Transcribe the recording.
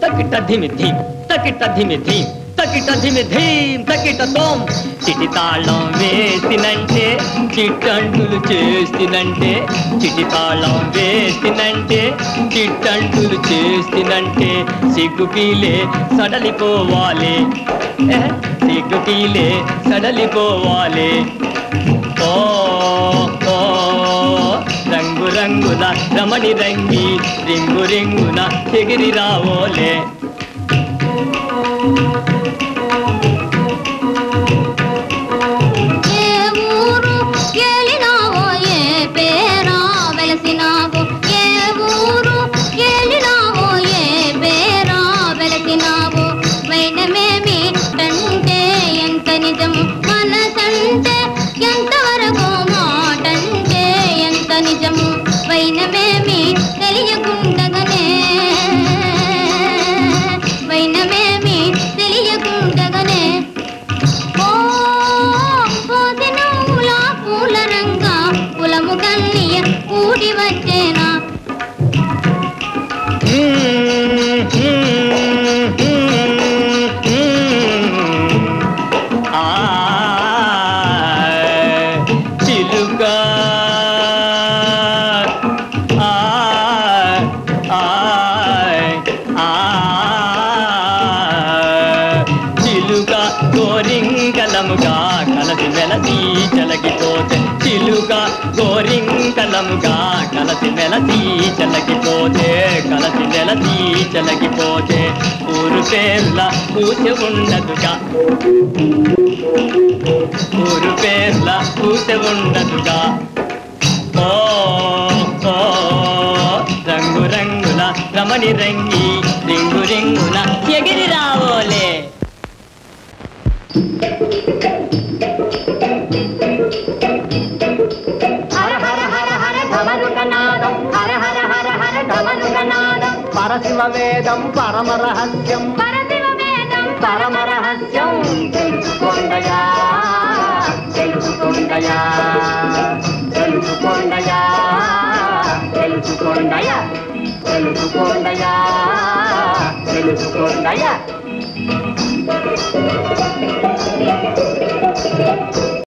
తకిట ధిమి ధీం తకిట ధిమి ధీం తకిట ధిమి ధీం తకిట తోం చిటి తాళం వేసినంటే చిట్టంటులు చేసినంటే చిటి తాళం వేసినంటే చిట్టంటులు చేసినంటే సిగ్గుకీలే సడలిపోవాలి ఏ, సిగ్గుకీలే సడలిపోవాలి ఓ ఓ రంగు రంగుల రమణి రంగి రింగు రింగున ఎగిరి రావోలే ఏ ఊరు ఏలినావో ఏ పేరా వెలసినావో ఏ ఊరు ఏలినావో ఏ పేరా వెలసినావో వైనమేమి అంటే ఎంత నిజము మనసంటే ఎంతవరకు మాటంటే ఎంత నిజము వైనమేమి తెలియకుండగనే వైనమేమి తెలియకుండగనే ఓ పోదినూల పూల రంగ కులము కన్నీయ కూడి వచ్చేనా ఆ చిలుక ఆ ఆ ఆ చిలుక గోరింకలముగా కలసి వెలసి చెలగిపోతే చిలుక గోరింకలముగా కలసి వెలసి చెలగిపోతే కలసి వెలసి చెలగిపోతే ఊరు పేర్ల పూజ ఉండదుగా ఊరు పేర్ల పూజ ఉండదుగా ఓ ఓ రంగు రంగుల రమణి రంగి రింగు రింగున ఎగిరి రావోలే హర హర హర హర ధమనుకనాదం హర హర హర హర ధమనుకనాదం పరశివ వేదం పరమ రహస్యం పరశివ వేదం పరమ రహస్యం తెలుసుకోండయా తెలుసుకోండయా తెలుసుకోండయా తెలుసుకోండయా తెలుసుకోండయా తెలుసుకోండయా